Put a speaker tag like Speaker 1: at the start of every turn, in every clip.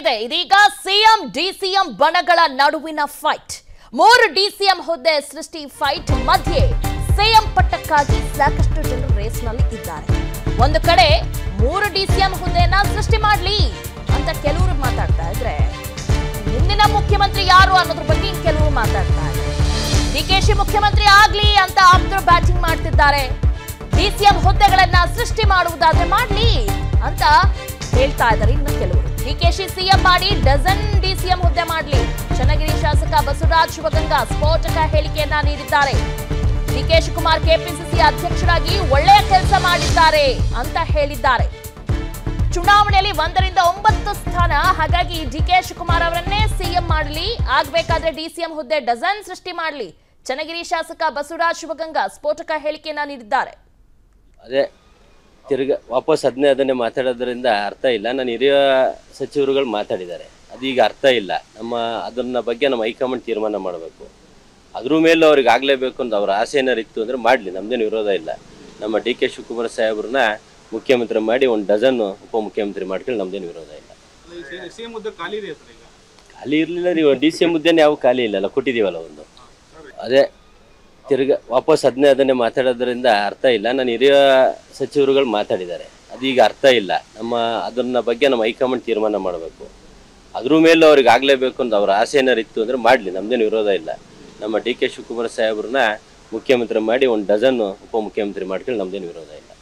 Speaker 1: ಸ್ನೇಹಿತರೆ ಇದೀಗ CM DCM ಬಣಗಳ ನಡುವಿನ ಫೈಟ್ ಮೂರು ಡಿಸಿಎಂ ಹುದ್ದೆ ಸೃಷ್ಟಿ ಫೈಟ್ ಮಧ್ಯೆ ಸಿಎಂ ಪಟ್ಟಕ್ಕಾಗಿ ಸಾಕಷ್ಟು ಜನರು ರೇಸ್ನಲ್ಲಿ ಇದ್ದಾರೆ ಒಂದು ಕಡೆ ಮೂರು ಡಿಸಿಎಂ ಹುದ್ದೆಯನ್ನ ಸೃಷ್ಟಿ ಮಾಡ್ಲಿ ಅಂತ ಕೆಲವರು ಮಾತಾಡ್ತಾ ಇದ್ರೆ ಮುಂದಿನ ಮುಖ್ಯಮಂತ್ರಿ ಯಾರು ಅನ್ನೋದ್ರ ಬಗ್ಗೆ ಇನ್ ಕೆಲವರು ಮಾತಾಡ್ತಾ ಇದ್ದಾರೆ ಡಿಕೆಶಿ ಮುಖ್ಯಮಂತ್ರಿ ಆಗ್ಲಿ ಅಂತ ಆಪ್ತರು ಬ್ಯಾಟಿಂಗ್ ಮಾಡ್ತಿದ್ದಾರೆ ಡಿಸಿಎಂ ಹುದ್ದೆಗಳನ್ನ ಸೃಷ್ಟಿ ಮಾಡುವುದಾದ್ರೆ ಮಾಡ್ಲಿ ಅಂತ ಹೇಳ್ತಾ ಇದ್ದಾರೆ ಇನ್ನು ಕೆಲವರು ಡಿಕೆಶಿ ಸಿಎಂ ಮಾಡಿ ಡಜನ್ ಡಿಸಿಎಂ ಹುದ್ದೆ ಮಾಡ್ಲಿ ಚನ್ನಗಿರಿ ಶಾಸಕ ಬಸವರಾಜ್ ಶಿವಗಂಗಾ ಸ್ಫೋಟಕ ಹೇಳಿಕೆಯನ್ನ ನೀಡಿದ್ದಾರೆ ಡಿಕೆ ಶಿವಕುಮಾರ್ ಕೆಪಿಸಿಸಿ ಅಧ್ಯಕ್ಷರಾಗಿ ಒಳ್ಳೆಯ ಕೆಲಸ ಮಾಡಿದ್ದಾರೆ ಅಂತ ಹೇಳಿದ್ದಾರೆ ಚುನಾವಣೆಯಲ್ಲಿ ಒಂದರಿಂದ ಒಂಬತ್ತು ಸ್ಥಾನ ಹಾಗಾಗಿ ಡಿಕೆ ಶಿವಕುಮಾರ್ ಅವರನ್ನೇ ಸಿಎಂ ಮಾಡಲಿ ಆಗ್ಬೇಕಾದ್ರೆ ಡಿಸಿಎಂ ಹುದ್ದೆ ಡಜನ್ ಸೃಷ್ಟಿ ಮಾಡಲಿ ಚನ್ನಗಿರಿ ಶಾಸಕ ಬಸವರಾಜ್ ಶಿವಗಂಗಾ ಸ್ಫೋಟಕ ಹೇಳಿಕೆಯನ್ನ ನೀಡಿದ್ದಾರೆ
Speaker 2: ಅದೇ ತಿರ್ಗ ವಾಪಸ್ ಅದನ್ನೇ ಅದನ್ನೇ ಮಾತಾಡೋದ್ರಿಂದ ಅರ್ಥ ಇಲ್ಲ ನಾನು ಹಿರಿಯ ಸಚಿವರುಗಳು ಮಾತಾಡಿದ್ದಾರೆ ಅದೀಗ ಅರ್ಥ ಇಲ್ಲ ನಮ್ಮ ಅದನ್ನ ಬಗ್ಗೆ ನಮ್ಮ ಹೈಕಮಾಂಡ್ ತೀರ್ಮಾನ ಮಾಡಬೇಕು ಅದ್ರ ಮೇಲೂ ಅವ್ರಿಗೆ ಆಗಲೇಬೇಕು ಅಂತ ಅವ್ರ ಆಸೆ ಏನಾರು ಇತ್ತು ಅಂದರೆ ಮಾಡಲಿ ನಮ್ದೇನು ವಿರೋಧ ಇಲ್ಲ ನಮ್ಮ ಡಿ ಕೆ ಶಿವಕುಮಾರ್ ಸಾಹೇಬ್ರನ್ನ ಮುಖ್ಯಮಂತ್ರಿ ಮಾಡಿ ಒಂದು ಡಜನ್ ಉಪಮುಖ್ಯಮಂತ್ರಿ ಮಾಡ್ಕೊಂಡು ನಮ್ದೇನು ವಿರೋಧ ಇಲ್ಲ
Speaker 3: ಸಿಎಂ ಹುದ್ದೆ ಖಾಲಿ ಇದೆ ಸರ್ ಈಗ
Speaker 2: ಖಾಲಿ ಇರಲಿಲ್ಲ ನೀವು ಡಿ ಸಿ ಎಂ ಮುದ್ದೆನೇ ಯಾವ ಖಾಲಿ ಇಲ್ಲಲ್ಲ ಕೊಟ್ಟಿದ್ದೀವಲ್ಲ ಒಂದು ಅದೇ ತಿರ್ಗ ವಾಪಸ್ ಅದನ್ನೇ ಅದನ್ನೇ ಮಾತಾಡೋದ್ರಿಂದ ಅರ್ಥ ಇಲ್ಲ ನಾನು ಹಿರಿಯ ಸಚಿವರುಗಳು ಮಾತಾಡಿದ್ದಾರೆ ಅದೀಗ ಅರ್ಥ ಇಲ್ಲ ನಮ್ಮ ಅದನ್ನ ಬಗ್ಗೆ ನಮ್ಮ ಹೈಕಮಾಂಡ್ ತೀರ್ಮಾನ ಮಾಡಬೇಕು ಅದ್ರ ಮೇಲೂ ಅವ್ರಿಗೆ ಆಗಲೇಬೇಕು ಅಂತ ಅವ್ರ ಆಸೆ ಏನಾರು ಇತ್ತು ಅಂದರೆ ಮಾಡಲಿ ನಮ್ದೇನು ವಿರೋಧ ಇಲ್ಲ ನಮ್ಮ ಡಿ ಕೆ ಶಿವಕುಮಾರ್ ಸಾಹೇಬ್ರನ್ನ ಮುಖ್ಯಮಂತ್ರಿ ಮಾಡಿ ಒಂದು ಡಜನ್ ಉಪಮುಖ್ಯಮಂತ್ರಿ ಮಾಡ್ಕೊಂಡು ನಮ್ದೇನು ವಿರೋಧ ಇಲ್ಲ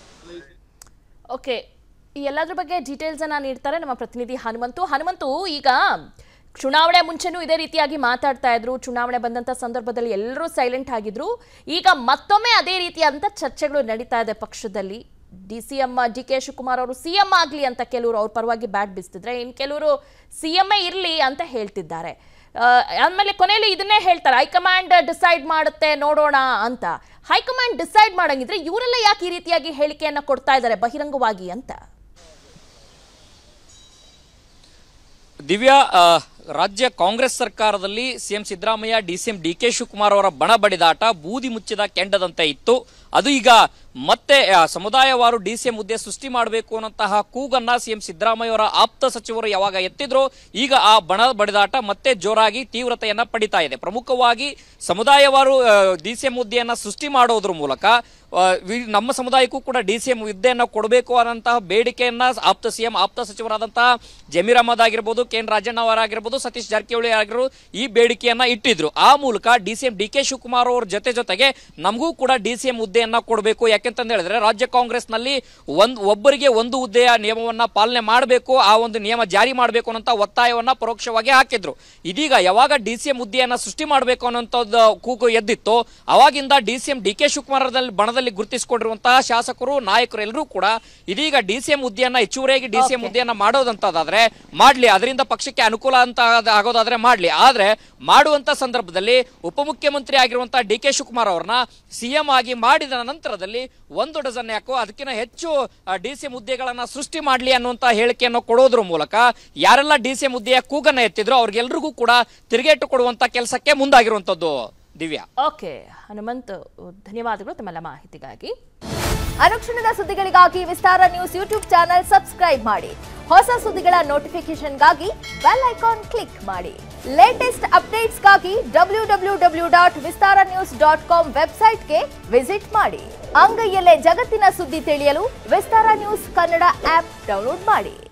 Speaker 1: ಓಕೆ ಈ ಎಲ್ಲದ್ರ ಬಗ್ಗೆ ಡೀಟೇಲ್ಸ್ ಅನ್ನ ನೀಡ್ತಾರೆ ನಮ್ಮ ಪ್ರತಿನಿಧಿ ಹನುಮಂತು ಹನುಮಂತು ಈಗ ಚುನಾವಣೆ ಮುಂಚೆನೂ ಇದೇ ರೀತಿಯಾಗಿ ಮಾತಾಡ್ತಾ ಇದ್ರು ಚುನಾವಣೆ ಬಂದಂತ ಸಂದರ್ಭದಲ್ಲಿ ಎಲ್ಲರೂ ಸೈಲೆಂಟ್ ಆಗಿದ್ರು ಈಗ ಮತ್ತೊಮ್ಮೆ ಅದೇ ರೀತಿಯಾದಂಥ ಚರ್ಚೆಗಳು ನಡೀತಾ ಇದೆ ಪಕ್ಷದಲ್ಲಿ D C M D K Shivakumar ಅವರು ಸಿ ಎಂ ಆಗಲಿ ಅಂತ ಕೆಲವರು ಅವ್ರ ಪರವಾಗಿ ಬ್ಯಾಟ್ ಬೀಸ್ತಿದ್ರೆ ಇನ್ನು ಕೆಲವರು ಸಿ ಎಂ ಇರಲಿ ಅಂತ ಹೇಳ್ತಿದ್ದಾರೆ ಆಮೇಲೆ ಕೊನೆಯಲ್ಲಿ ಇದನ್ನೇ ಹೇಳ್ತಾರೆ ಹೈಕಮಾಂಡ್ ಡಿಸೈಡ್ ಮಾಡುತ್ತೆ ನೋಡೋಣ ಅಂತ ಹೈಕಮಾಂಡ್ ಡಿಸೈಡ್ ಮಾಡಂಗಿದ್ರೆ ಇವರೆಲ್ಲ ಯಾಕೆ ಈ ರೀತಿಯಾಗಿ ಹೇಳಿಕೆಯನ್ನ ಕೊಡ್ತಾ ಇದ್ದಾರೆ ಬಹಿರಂಗವಾಗಿ ಅಂತ
Speaker 4: ದಿವ್ಯಾ ಆ, ರಾಜ್ಯ ಕಾಂಗ್ರೆಸ್ ಸರ್ಕಾರದಲ್ಲಿ CM Siddaramaiah DCM D K Shivakumar ಅವರ ಬಣ ಬಡಿದಾಟ ಬೂದಿ ಮುಚ್ಚಿದ ಕೆಂಡದಂತೆ ಇತ್ತು ಅದು ಈಗ ಮತ್ತೆ ಆ, ಸಮುದಾಯವಾರು ಡಿಸಿಎಂ ಹುದ್ದೆ ಸೃಷ್ಟಿ ಮಾಡಬೇಕು ಅನ್ನೋಂತಹ ಕೂಗನ್ನ ಸಿಎಂ ಸಿದ್ದರಾಮಯ್ಯ ಅವರ ಆಪ್ತ ಸಚಿವರು ಯಾವಾಗ ಎತ್ತಿದ್ರು ಈಗ ಆ ಬಣ ಬಡಿದಾಟ ಮತ್ತೆ ಜೋರಾಗಿ ತೀವ್ರತೆಯನ್ನ ಪಡಿತಾ ಇದೆ ಪ್ರಮುಖವಾಗಿ ಸಮುದಾಯವಾರು ಡಿಸಿಎಂ ಹುದ್ದೆಯನ್ನ ಸೃಷ್ಟಿ ಮಾಡೋದ್ರ ಮೂಲಕ ಆ, ವಿ- ನಮ್ಮ ಸಮುದಾಯಕ್ಕೂ ಕೂಡ ಡಿ ಸಿ ಎಂ ಹುದ್ದೆಯನ್ನು ಕೊಡಬೇಕು ಅನ್ನೋಂತಹ ಬೇಡಿಕೆಯನ್ನ ಆಪ್ತ ಸಿಎಂ ಆಪ್ತ ಸಚಿವರಾದಂತಹ ಜಮೀರ್ ಅಹಮದ್ ಆಗಿರ್ಬೋದು ಕೆ ಎನ್ ರಾಜಣ್ಣ ಅವರಾಗಿರ್ಬೋದು ಸತೀಶ್ ಜಾರಕಿಹೊಳಿ ಆಗಿರ್ಬೋದು ಈ ಬೇಡಿಕೆಯನ್ನ ಇಟ್ಟಿದ್ರು ಆ ಮೂಲಕ D C M D K Shivakumar ಅವ್ರ ಜೊತೆ ಜೊತೆಗೆ ನಮಗೂ ಕೂಡ ಡಿ ಸಿ ಎಂ ಹುದ್ದೆಯನ್ನ ಕೊಡಬೇಕು ಯಾಕೆಂತಂದ ಹೇಳಿದ್ರೆ ರಾಜ್ಯ ಕಾಂಗ್ರೆಸ್ನಲ್ಲಿ ಒಂದ್ ಒಬ್ಬರಿಗೆ ಒಂದು ಹುದ್ದೆಯ ನಿಯಮವನ್ನ ಪಾಲನೆ ಮಾಡಬೇಕು ಆ ಒಂದು ನಿಯಮ ಜಾರಿ ಮಾಡಬೇಕು ಅನ್ನೋಂಥ ಒತ್ತಾಯವನ್ನ ಪರೋಕ್ಷವಾಗಿ ಹಾಕಿದ್ರು ಇದೀಗ ಯಾವಾಗ ಡಿ ಸಿ ಎಂ ಹುದ್ದೆಯನ್ನ ಸೃಷ್ಟಿ ಮಾಡಬೇಕು ಅನ್ನೋಂಥದ್ದು ಕೂಗು ಎದ್ದಿತ್ತು ಅವಾಗಿಂದ D C M D K ಶಿವಕುಮಾರದಲ್ಲಿ ಬಣದಲ್ಲಿ ಗುರುತಿಸಿಕೊಂಡಿರುವಂತಹ ಶಾಸಕರು ನಾಯಕರು ಎಲ್ಲರೂ ಕೂಡ ಇದೀಗ ಡಿ ಸಿ ಎಂ ಹುದ್ದೆಯನ್ನ ಹೆಚ್ಚುವರಿಯಾಗಿ ಡಿ ಸಿ ಎಂ ಹುದ್ದೆಯನ್ನ ಮಾಡೋದಂತದಾದ್ರೆ ಮಾಡ್ಲಿ ಅದರಿಂದ ಪಕ್ಷಕ್ಕೆ ಅನುಕೂಲ ಅಂತ ಆದ- ಆಗೋದಾದ್ರೆ ಮಾಡ್ಲಿ ಆದ್ರೆ ಮಾಡುವಂತ ಸಂದರ್ಭದಲ್ಲಿ ಉಪಮುಖ್ಯಮಂತ್ರಿ ಆಗಿರುವಂತಹ ಡಿ ಕೆ ಶಿವಕುಮಾರ್ ಅವ್ರನ್ನ ಸಿಎಂ ಆಗಿ ಮಾಡಿದ ನಂತರದಲ್ಲಿ ಒಂದು ಡಜನ್ ಯಾಕೋ ಅದಕ್ಕಿಂತ ಹೆಚ್ಚು ಡಿ ಸಿ ಎಂ ಹುದ್ದೆಗಳನ್ನ ಸೃಷ್ಟಿ ಮಾಡ್ಲಿ ಅನ್ನುವಂತ ಹೇಳಿಕೆಯನ್ನು ಕೊಡೋದ್ರ ಮೂಲಕ ಯಾರೆಲ್ಲ ಡಿ ಸಿ ಎಂ ಹುದ್ದೆಯ ಕೂಗನ್ನ ಎತ್ತಿದ್ರು ಅವ್ರಿಗೆಲ್ರಿಗೂ ಕೂಡ ತಿರುಗೇಟು ಕೊಡುವಂತ ಕೆಲಸಕ್ಕೆ ಮುಂದಾಗಿರುವಂತದ್ದು ದಿವ್ಯಾ
Speaker 1: ಓಕೆ ಹನುಮಂತ್ ಧನ್ಯವಾದಗಳು ತಮ್ಮೆಲ್ಲ ಮಾಹಿತಿಗಾಗಿ
Speaker 5: ಅನುಕ್ಷಣದ ಸುದ್ದಿಗಳಿಗಾಗಿ Vistara news YouTube channel subscribe ಮಾಡಿ ಹೊಸ ಸುದ್ದಿಗಳ ನೋಟಿಫಿಕೇಶನ್ಗಾಗಿ ಬೆಲ್ ಐಕಾನ್ ಕ್ಲಿಕ್ ಮಾಡಿ ಲೇಟೆಸ್ಟ್ ಅಪ್ಡೇಟ್ಸ್ಗಾಗಿ W W W dot Vistara news dot com ವೆಬ್ಸೈಟ್ಗೆ ವಿಸಿಟ್ ಮಾಡಿ ಅಂಗೈಯಲ್ಲೇ ಜಗತ್ತಿನ ಸುದ್ದಿ ತಿಳಿಯಲು Vistara news Kannada app download ಮಾಡಿ